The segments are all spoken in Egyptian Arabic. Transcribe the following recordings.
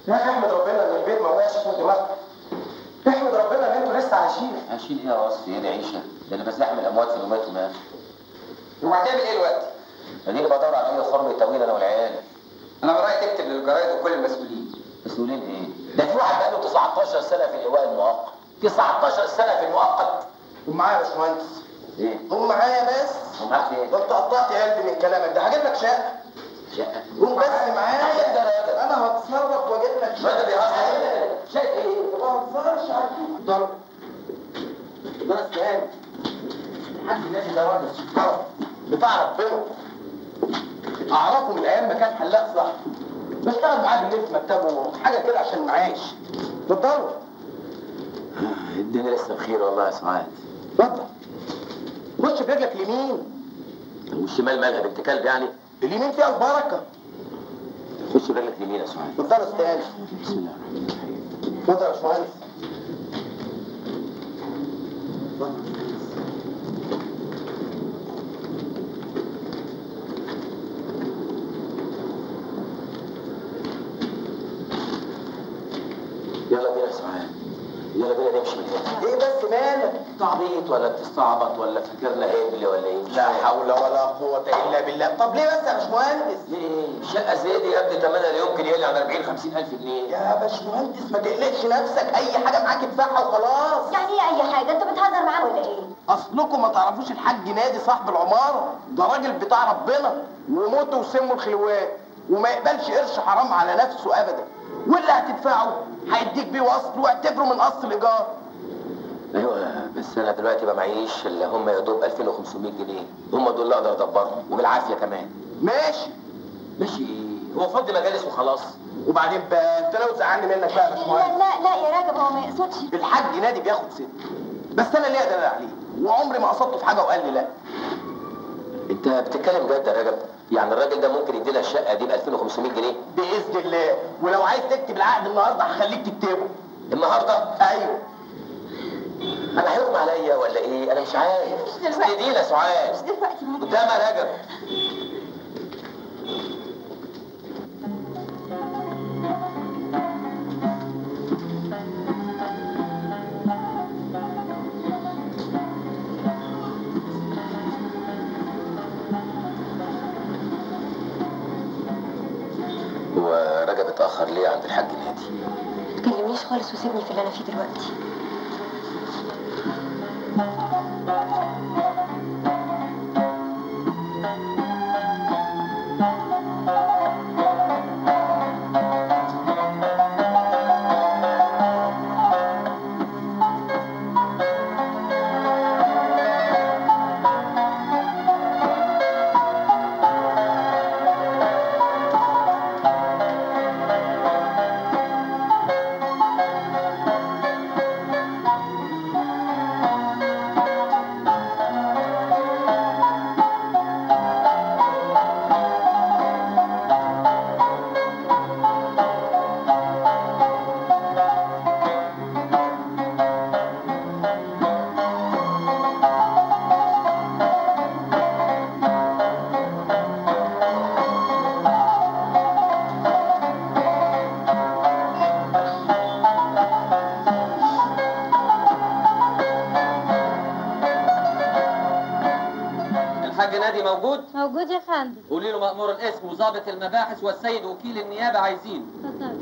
يا اخي احمد ربنا ان البيت ما وقعش فوق دماغك احمد ربنا ان انتوا لسه عايشين هشيل ايه يا وصفي ايه العيشه ده انا بزاحم الاموات في يوماتهم يا اخي وهتعمل ايه دلوقتي؟ اديني بدور على اي خرم طويل انا والعيال انا برايي تكتب للجرايد وكل المسؤولين مسؤولين ايه؟ ده في واحد بقاله 19 سنه في اللواء المؤقت 19 سنه في المؤقت ومعايا يا باشمهندس ايه؟ قوم معايا بس ومعاك ايه؟ ده انت قطعت قلبي من كلامك ده هجيب لك شقه شقه قوم بس معايا عشان ده راجل. انا هتصرف واجيب لك الراجل بيهزر شقه ايه؟ ما تهزرش عليك ضرب ضرب تاني الحاج ناجي ده راجل محترم بتاع ربنا اعرفه من ايام ما كان حلاق صح بشتغل معاه بالليل في مكتبه حاجه كده عشان معاش اتفضلوا الدنيا لسه بخير والله يا سعاد اتفضل خش برجلك اليمين والشمال مالها بنت كلب يعني؟ اليمين فيها البركه خش برجلك اليمين يا سعاد اتفضل يا استاذ بسم الله الرحمن الرحيم اتفضل يا باشمهندس يلا بينا يا سعاد يلا بينا نمشي من هنا ايه بس مالك تعبيط ولا بتستعبط ولا فاكرنا هبل ولا ايه؟ لا حول ولا قوة إلا بالله طب ليه بس يا باشمهندس؟ ليه؟ شقة زي دي يا ابني تمنها لا يمكن يقل عن 40 50 ألف جنيه يا باشمهندس ما تقلقش نفسك أي حاجة معاك ادفعها وخلاص يعني ايه اي حاجه انت بتهزر معاه ولا ايه أصلكم ما تعرفوش الحاج نادي صاحب العمارة ده راجل بتاع ربنا وموته وسمه الخلوات وما يقبلش قرش حرام على نفسه أبدا واللي هتدفعه هيديك بيه وصل واعتبره من أصل الإيجار ايوه بس انا دلوقتي ما معيش اللي هم يا دوب 2500 جنيه هم دول اللي اقدر ادبرهم وبالعافيه كمان ماشي ماشي ايه؟ هو فضي مجالس وخلاص وبعدين بقى أنت لو زعلني منك بقى يا لا باشمهندس لا لا يا راجل هو ما يقصدش الحاج نادي بياخد ست بس أنا ليا دلال عليه وعمري ما قصدته في حاجة وقال لي لا انت بتتكلم جد يا رجب يعني الراجل ده ممكن يدينا الشقه دي ب 2500 جنيه باذن الله ولو عايز تكتب العقد النهارده هخليك تكتبه النهارده ايوه انا هيغمى عليا ولا ايه انا مش عارف مش دلوقتي. استدينا يا سعاد مش دلوقتي ما- قدام يا رجب هو رجب اتاخر ليه عند الحاج نادي ما تكلمنيش خالص وسيبني في اللي انا فيه دلوقتي الحاج نادي موجود موجود يا فندم قولي له مأمور الاسم وضابط المباحث والسيد وكيل النيابة عايزين اتفضل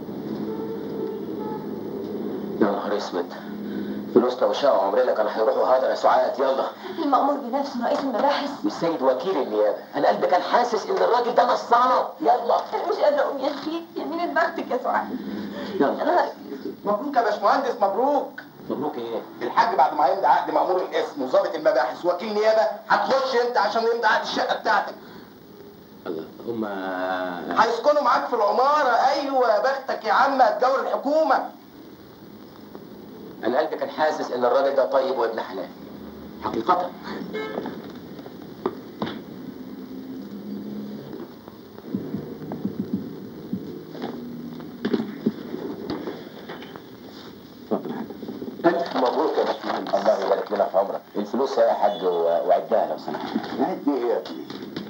يا نهار اسود فلوسنا وشقة عمرنا كانوا هيروحوا هذا يا سعاد يلا المأمور بنفسه رئيس المباحث والسيد وكيل النيابه انا قلبي كان حاسس ان الراجل ده نصانه يلا انا مش قادره اقوم يا اخي يمين بختك يا سعاد يلا انا مبروك يا باشمهندس مبروك مبروك ايه الحاج بعد ما يمضي عقد مأمور الاسم وظابط المباحث وكيل نيابه هتخش انت عشان يمضي عقد الشقه بتاعتك الله هم هيسكنوا معاك في العماره ايوه يا بختك يا عم هتجور الحكومه انا قلبي كان حاسس ان الراجل ده طيب وابن حلال حقيقه اتفضل يا حاج. ألف مبروك يا باشمهندس الله يبارك لنا في عمرك الفلوس يا حاج و- وعدها لو سمحت هدي يا ابني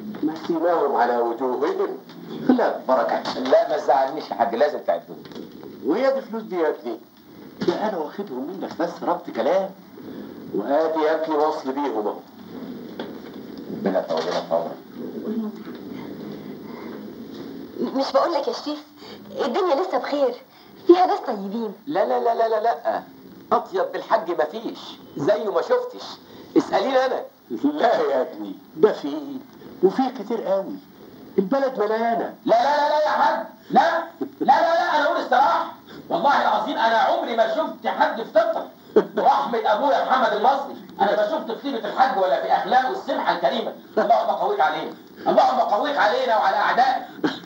مسيناهم على وجوههم لا بركة لا ما تزعلنيش يا حاج لازم تعدهم وهي دي فلوس دي يا ابني ده انا واخدهم منك بس ربط كلام وادي يا ابني وصل بيهم اهو ربنا يطولنا في عمرك م- مش بقول لك يا شريف الدنيا لسه بخير فيها ناس طيبين لا لا لا لا لا لا اطيب بالحج مفيش زيه ما شفتش اساليني انا لا يا ابني ده فيه وفيه كتير قوي البلد مليانه لا لا لا لا يا حاج لا لا لا لا انا اقول الصراحه والله العظيم انا عمري ما شفت حد في طبطب ورحمه ابويا محمد المصري انا ما شفت في طيبه الحج ولا في اخلاقه السمحه الكريمه اللهم قويك علينا اللهم قويك علينا وعلى اعدائك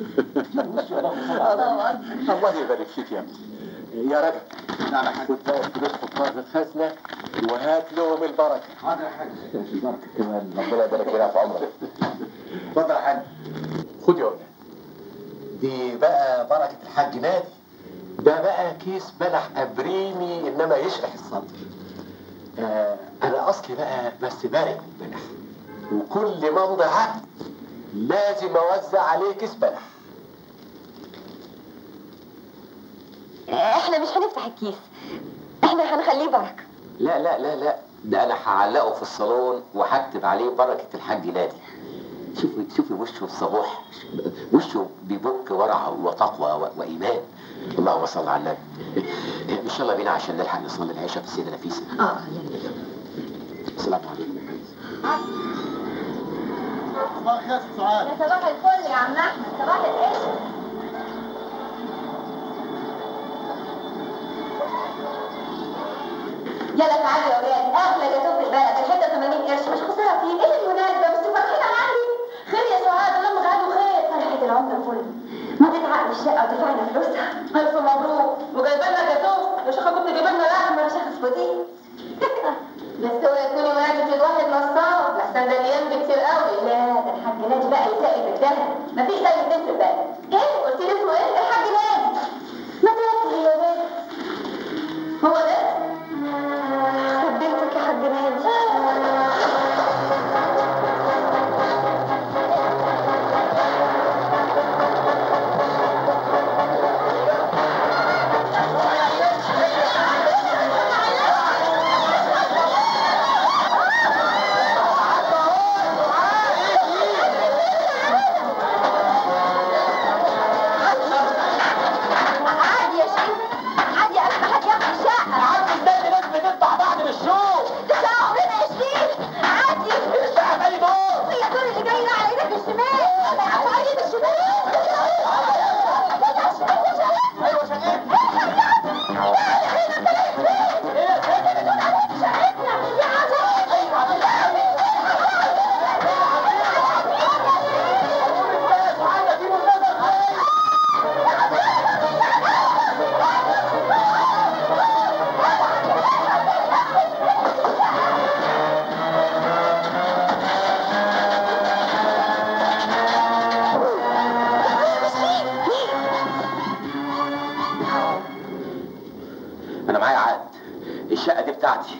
الله يبارك فيك يا ابني يا رجب نعم يا حاج خد بقى الفلوس حطها في الخزنه وهات لهم البركه حاضر يا حاج البركه كمان ربنا يبارك لنا في عمرك اتفضل يا حاج خد يا ولد دي بقى بركه الحاج نادي ده بقى كيس بلح ابريمي انما يشرح الصدر آه انا اصلي بقى بس بارق البلح وكل ما امضي عقد لازم اوزع عليه كيس بلح احنا مش هنفتح الكيس احنا هنخليه بركه لا لا لا لا ده انا هعلقه في الصالون وهكتب عليه بركه الحاج نادي شوفي شوفي وشه الصبوح وشه بيبك ورع وتقوى و- وايمان اللهم صل على النبي ان شاء الله بينا عشان نلحق نصلي العشاء في السيده نفيسه اه يلا السلام عليكم يا حبيبي صباح الخير سعاد يا صباح الفل يا عم احمد صباح القشر يلا تعالوا يا ولاد اغلى جاتوه في البلد الحته 80 قرش مش خساره فيه ايه المناسبه بس فرحين عندي خير يا سعاد اللهم اجعله خير فرحه العمر كله ما تتعب الشقه وتدفعنا فلوسها الف مبروك وجايبه لنا جاتوه يا شيخه كنت جايبه لنا لحمه يا شيخه اسبوتين بس اوعي تكوني وقعتي في الواحد نصاب لحسن ده الايام دي كتير قوي لا ده الحاج ناجي بقى يسقي في الدهب مفيش زي اتنين في البلد ايه قلت لي اسمه ايه الحاج ناجي ما تركز يا بنت هو ده حبيتك يا حاج ناجي عادي يا شيخ عادي قبل ما حد ياخد الشقه عم ازاي ناس بتدفع بعض بالشوق ده عمرنا يا شيخ عادي الشقه بقالي دور هي الدور اللي جاي ده على ايدك الشمال على ايدك الشمال ايوه شغال انا معايا عقد الشقه دي بتاعتي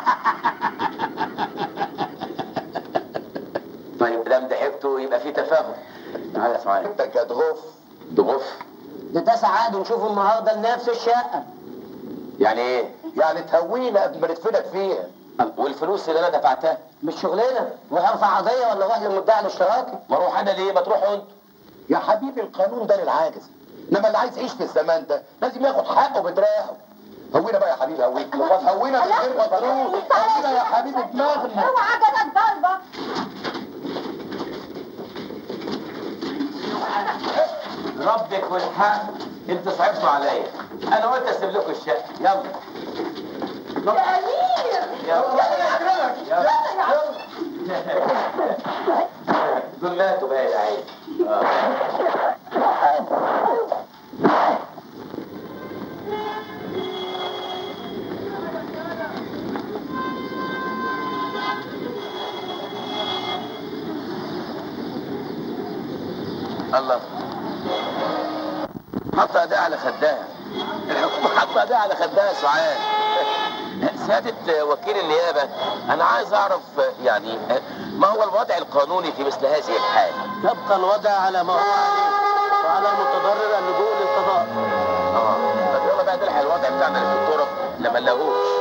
طيب دام ضحكتوا يبقى في تفاهم تعالى يا سعاد انت كدغوف ضغوف ده ده سعاد نشوفه النهارده لنفس الشقه يعني ايه يعني تهوينا قبل ما ندفنك فيها والفلوس اللي انا دفعتها مش شغلنا روح ارفع قضيه ولا روح للمدعي الاشتراكي ما اروح انا ليه ما تروحوا انتوا يا حبيبي القانون ده للعاجز انما اللي عايز يعيش في الزمان ده لازم ياخد حقه بدراعه هوينا بقى يا حبيبي هوينا ما هوينا من غير ما تروح هوينا يا حبيبي دماغنا اوعى جدك ضربه ربك والحق انتوا صعبتوا عليا انا قلت اسيب لكم الشقه يلا يا امير يلا يلا دول ماتوا بقى يا عيني آه. الله حط ايديها على خدها الحكومه حاطه ايديها على خدها يا سعاد سيادة وكيل النيابة أنا عايز أعرف يعني ما هو الوضع القانوني في مثل هذه الحال؟ يبقى الوضع على ما هو عليه وعلى المتضرر اللجوء للقضاء آه طب لا ما نلاقوش